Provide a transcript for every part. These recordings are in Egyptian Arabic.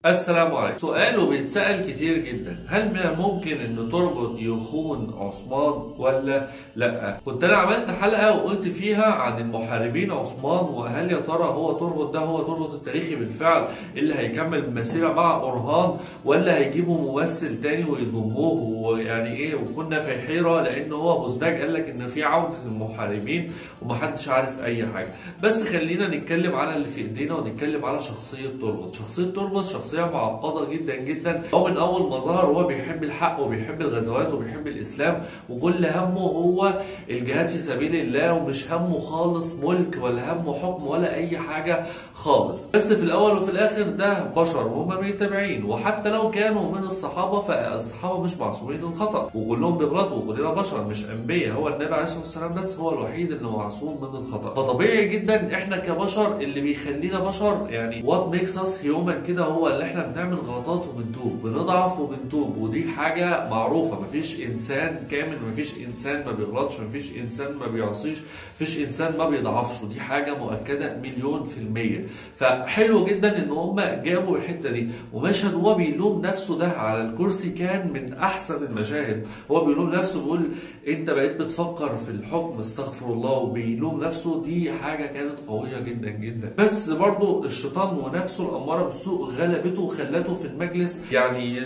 السلام عليكم سؤال بيتسأل كتير جدا هل من الممكن ان تربط يخون عثمان ولا لا كنت انا عملت حلقة وقلت فيها عن المحاربين عثمان وهل يا ترى هو تربط ده هو تربط التاريخي بالفعل اللي هيكمل المسيرة مع برهان ولا هيجيبوا ممثل تاني ويضموه ويعني ايه وكنا في حيرة لان هو بوزداج قال لك ان في عودة المحاربين ومحدش عارف اي حاجة بس خلينا نتكلم على اللي في ايدينا ونتكلم على شخصية تربط شخصية تربط شخصية معقدة جدا جدا هو من اول ما ظهر هو بيحب الحق وبيحب الغزوات وبيحب الاسلام وكل همه هو الجهاد في سبيل الله ومش همه خالص ملك ولا همه حكم ولا اي حاجة خالص بس في الاول وفي الاخر ده بشر وهم متابعين وحتى لو كانوا من الصحابة فالصحابة مش معصومين من الخطأ وكلهم بيغلطوا وكلنا بشر مش انبياء هو النبي عليه الصلاة والسلام بس هو الوحيد اللي معصوم من الخطأ فطبيعي جدا احنا كبشر اللي بيخلينا بشر يعني وات ميكس اس هيومن كده هو اللي احنا بنعمل غلطات وبنتوب بنضعف وبنتوب ودي حاجة معروفة مفيش انسان كامل مفيش انسان ما بيغلطش مفيش انسان ما بيعصيش مفيش انسان ما بيضعفش ودي حاجة مؤكدة مليون في المية فحلو جدا ان هم جابوا الحتة دي ومشهد هو بيلوم نفسه ده على الكرسي كان من احسن المشاهد هو بيلوم نفسه بيقول انت بقيت بتفكر في الحكم استغفر الله وبيلوم نفسه دي حاجة كانت قوية جدا جدا بس برضو الشيطان ونفسه الأمارة بالسوء غلبته وخلته في المجلس يعني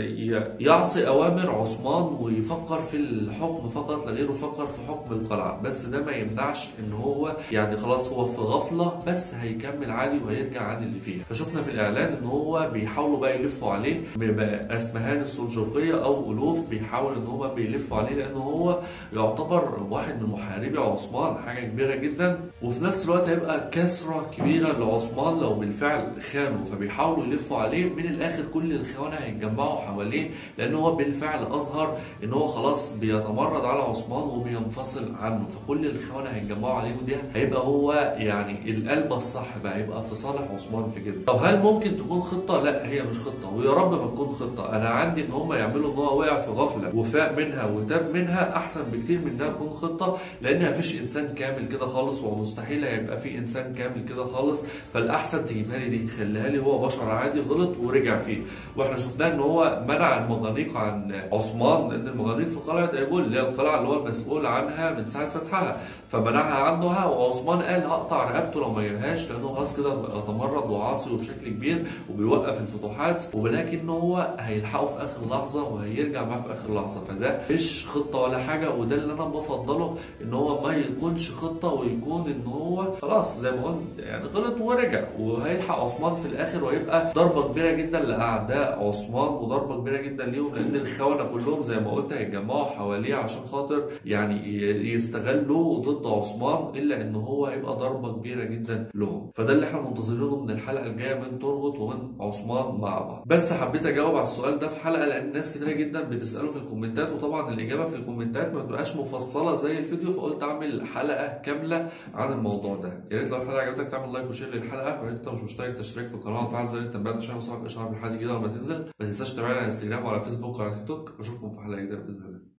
يعصي أوامر عثمان ويفكر في الحكم فقط لا غير يفكر في حكم القلعة بس ده ما يمنعش ان هو يعني خلاص هو في غفلة بس هيكمل عادي وهيرجع عن اللي فيها فشفنا في الإعلان ان هو بيحاولوا بقى يلفوا عليه بأسمهان السلجوقية أو ألوف بيحاول ان هو بيلفوا عليه لأن هو يعتبر واحد من محاربي عثمان حاجة كبيرة جدا وفي نفس الوقت هيبقى كسرة كبيرة لعثمان لو بالفعل خانوا فبيحاولوا يلفوا عليه من الآخر كل الخونة هيتجمعوا حواليه لأن هو بالفعل أظهر إن هو خلاص بيتمرد على عثمان وبينفصل عنه فكل الخونة هيتجمعوا عليه ودي هيبقى هو يعني القلب الصح بقى هيبقى في صالح عثمان في كده طب هل ممكن تكون خطة؟ لا هي مش خطة ويا رب ما تكون خطة أنا عندي إن هم يعملوا إن هو وقع في غفلة وفاق منها وتاب منها أحسن بكتير من إنها تكون خطة لأن مفيش إنسان كامل كده خالص ومستحيل هيبقى في إنسان كامل كده خالص فالأحسن تجيبها لي دي خليها لي هو بشر عادي غلط ورجع فيه واحنا شفناه ان هو منع المغانيق عن عثمان لان المغانيق في قلعه ايبول اللي هي القلعه اللي هو المسؤول عنها من ساعه فتحها فمنعها عنها وعثمان قال هقطع رقبته لو ما جابهاش لانه خلاص كده تمرد وعاصي وبشكل كبير وبيوقف الفتوحات ولكن هو هيلحقه في اخر لحظه وهيرجع معاه في اخر لحظه فده مش خطه ولا حاجه وده اللي انا بفضله ان هو ما يكونش خطه ويكون ان هو خلاص زي ما قلت يعني غلط ورجع وهيلحق عثمان في الاخر ويبقى ضربه كبيره جدا لاعداء عثمان وضربه كبيره جدا ليهم لان الخونه كلهم زي ما قلت هيتجمعوا حواليه عشان خاطر يعني يستغلوا ضد عثمان الا ان هو هيبقى ضربه كبيره جدا لهم فده اللي احنا منتظرينه من الحلقه الجايه من تربط ومن عثمان مع بعض بس حبيت اجاوب على السؤال ده في حلقه لان ناس كتيره جدا بتساله في الكومنتات وطبعا الاجابه في الكومنتات ما بتبقاش مفصله زي الفيديو فقلت اعمل حلقه كامله عن الموضوع ده يا ريت لو الحلقه عجبتك تعمل لايك وشير للحلقه ويا ريت انت مش مشترك تشترك في القناه وتفعل زر التنبيهات عشان يوصلك اشعار بالحلقه الجديده لما تنزل ما تنساش تتابعنا على انستجرام وعلى فيسبوك وعلى تيك توك اشوفكم في حلقه جديده باذن الله